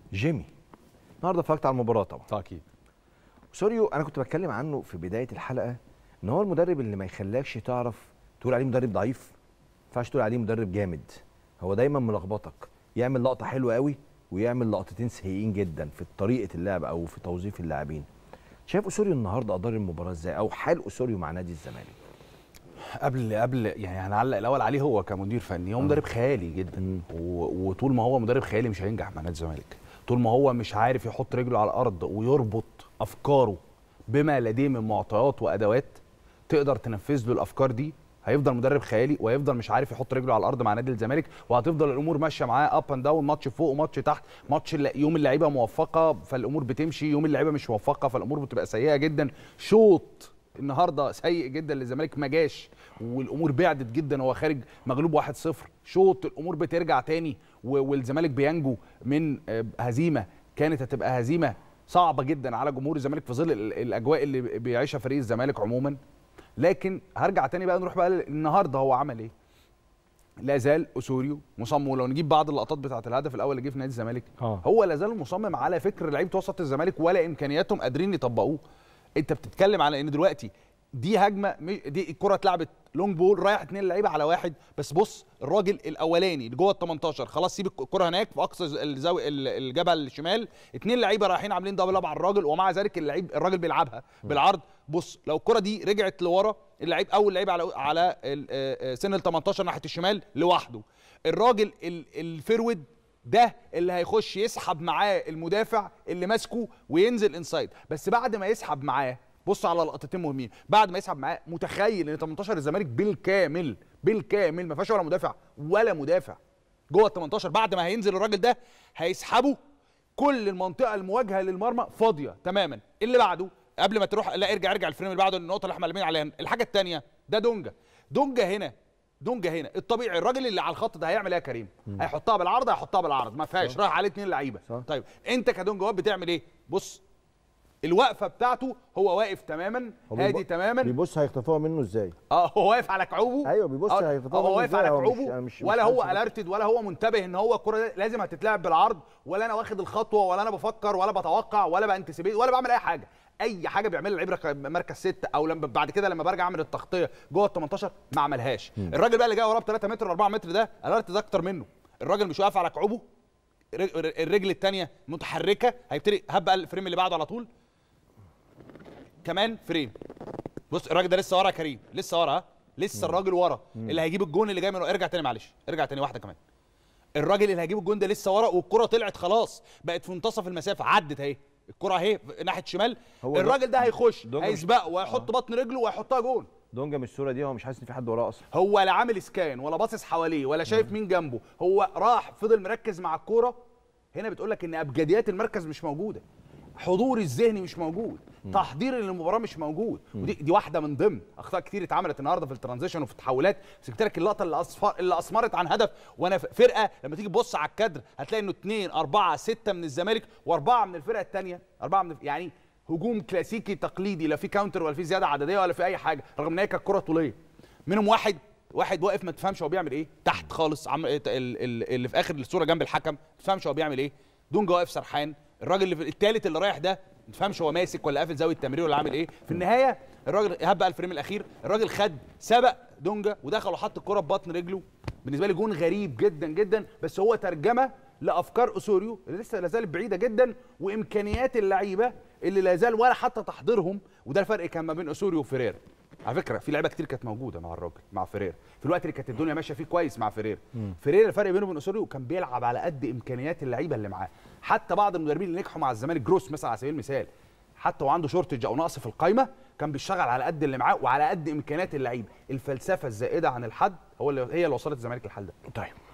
جيمي النهارده اتفرجت على المباراه طبعا اكيد سوريو انا كنت بتكلم عنه في بدايه الحلقه ان هو المدرب اللي ما يخليكش تعرف تقول عليه مدرب ضعيف ما ينفعش تقول عليه مدرب جامد هو دايما ملخبطك يعمل لقطه حلوه قوي ويعمل لقطتين سيئين جدا في طريقه اللعب او في توظيف اللاعبين شايف اسوريو النهارده ادار المباراه ازاي او حال اسوريو مع نادي الزمالك قبل قبل يعني هنعلق الاول عليه هو كمدير فني هو مدرب خيالي جدا و- وطول ما هو مدرب خيالي مش هينجح مع نادي الزمالك طول ما هو مش عارف يحط رجله على الارض ويربط افكاره بما لديه من معطيات وادوات تقدر تنفذ له الافكار دي هيفضل مدرب خيالي وهيفضل مش عارف يحط رجله على الارض مع نادي الزمالك وهتفضل الامور ماشيه معاه اب اند داون ماتش فوق وماتش تحت ماتش الل- يوم اللعيبه موفقه فالامور بتمشي يوم اللعيبه مش موفقه فالامور بتبقى سيئه جدا شوط النهارده سيء جدا للزمالك ما جاش والامور بعدت جدا هو خارج مغلوب 1-0 شوط الامور بترجع تاني و- والزمالك بينجو من آه، هزيمه كانت هتبقى هزيمه صعبه جدا على جمهور الزمالك في ظل ال- الاجواء اللي بيعيشها فريق الزمالك عموما لكن هرجع تاني بقى نروح بقى النهارده هو عمل ايه لا زال اسوريو مصمم ولو نجيب بعض اللقطات بتاعه الهدف الاول اللي جه في نادي الزمالك آه. هو لا زال مصمم على فكر لعيبه وسط الزمالك ولا امكانياتهم قادرين يطبقوه انت بتتكلم على ان دلوقتي دي هجمه م- دي الكره اتلعبت لونج بول رايح اتنين لعيبه على واحد بس بص الراجل الاولاني اللي جوه ال 18 خلاص سيب الكره هناك في اقصى الزاويه ال- الجبهه الشمال اتنين لعيبه رايحين عاملين دبل اب على الراجل ومع ذلك اللعيب الراجل بيلعبها بالعرض بص لو الكره دي رجعت لورا اللعيب اول لعيب على على ال- آه، آه، سن ال 18 ناحيه الشمال لوحده الراجل ال- الفيرود ده اللي هيخش يسحب معاه المدافع اللي ماسكه وينزل انسايد بس بعد ما يسحب معاه بص على لقطتين مهمين بعد ما يسحب معاه متخيل ان 18 الزمالك بالكامل بالكامل ما فيهاش ولا مدافع ولا مدافع جوه ال 18 بعد ما هينزل الراجل ده هيسحبه كل المنطقه المواجهه للمرمى فاضيه تماما اللي بعده قبل ما تروح لا ارجع ارجع الفريم اللي بعده النقطه اللي احنا مقلبين عليها الحاجه الثانيه ده دونجا دونجا هنا دونجا هنا الطبيعي الراجل اللي على الخط ده هيعمل ايه يا كريم هيحطها بالعرض هيحطها بالعرض ما فيهاش رايح عليه اتنين لعيبه صح. طيب انت كدونجا واقف بتعمل ايه بص الوقفه بتاعته هو واقف تماما هو هادي بيب- تماما بيبص هيخطفوها منه ازاي اه هو واقف على كعوبه أيوة، بيبص آه، هيخطفها هو منه واقف إزاي، على هو مش- كعوبه أنا مش- ولا مش هو حاسس- الرتد ولا هو منتبه ان هو الكره دي لازم هتتلعب بالعرض ولا انا واخد الخطوه ولا انا بفكر ولا بتوقع ولا بانتسبيت ولا بعمل اي حاجه اي حاجه بيعملها اللعيب رق- مركز ستة او لما بعد كده لما برجع اعمل التغطيه جوه ال 18 ما عملهاش الراجل بقى اللي جاي وراه ب 3 متر 4 متر ده الارت ده اكتر منه الراجل مش واقف على كعوبه الرج- الرجل الثانيه متحركه هيبتدي هب بقى الفريم اللي بعده على طول كمان فريم بص الراجل ده لسه ورا يا كريم لسه ورا ها؟ لسه الراجل ورا اللي هيجيب الجون اللي جاي من ورا. ارجع تاني معلش ارجع تاني واحده كمان الراجل اللي هيجيب الجون ده لسه ورا والكره طلعت خلاص بقت في منتصف المسافه عدت اهي الكره اهي ناحيه شمال هو ده- الراجل ده هيخش دونجا مش- هيسبقه وهيحط بطن رجله وهيحطها جون دونجا من الصوره دي هو مش حاسس ان في حد وراه اصلا هو لا عامل اسكان ولا باصص حواليه ولا شايف مين جنبه هو راح فضل مركز مع الكوره هنا بتقول لك ان ابجديات المركز مش موجوده حضور الذهني مش موجود تحضير للمباراه مش موجود ودي دي واحده من ضمن اخطاء كتير اتعملت النهارده في الترانزيشن وفي التحولات بس قلت لك اللقطه اللي اصفر اللي اسمرت عن هدف وانا ف- فرقه لما تيجي تبص على الكادر هتلاقي انه اثنين اربعه سته من الزمالك واربعه من الفرقه الثانيه اربعه من يعني هجوم كلاسيكي تقليدي لا في كاونتر ولا في زياده عدديه ولا في اي حاجه رغم ان هي كانت كره طوليه منهم واحد واحد واقف ما تفهمش هو بيعمل ايه تحت خالص عم... ال- ال- اللي في اخر الصوره جنب الحكم ما تفهمش هو بيعمل ايه دونجا واقف سرحان الراجل اللي في الثالث اللي رايح ده ما تفهمش هو ماسك ولا قافل زاويه التمرير ولا عامل ايه في النهايه الراجل هب بقى الفريم الاخير الراجل خد سبق دونجا ودخل وحط الكره ببطن رجله بالنسبه لي جون غريب جدا جدا بس هو ترجمه لافكار اسوريو اللي لسه لا زالت بعيده جدا وامكانيات اللعيبه اللي لا زال ولا حتى تحضيرهم وده الفرق كان ما بين اسوريو وفيريرا على فكره في لعيبه كتير كانت موجوده مع الراجل مع فيريرا في الوقت اللي كانت الدنيا ماشيه فيه كويس مع فيريرا فيريرا الفرق بينه وبين اسوريو كان بيلعب على قد امكانيات اللعيبه اللي معاه حتى بعض المدربين اللي نجحوا مع الزمالك جروس مثلا على سبيل المثال حتى وعنده شورتج او نقص في القايمه كان بيشتغل على قد اللي معاه وعلى قد امكانيات اللعيبه الفلسفه الزائده عن الحد هو اللي هي اللي وصلت الزمالك للحل ده طيب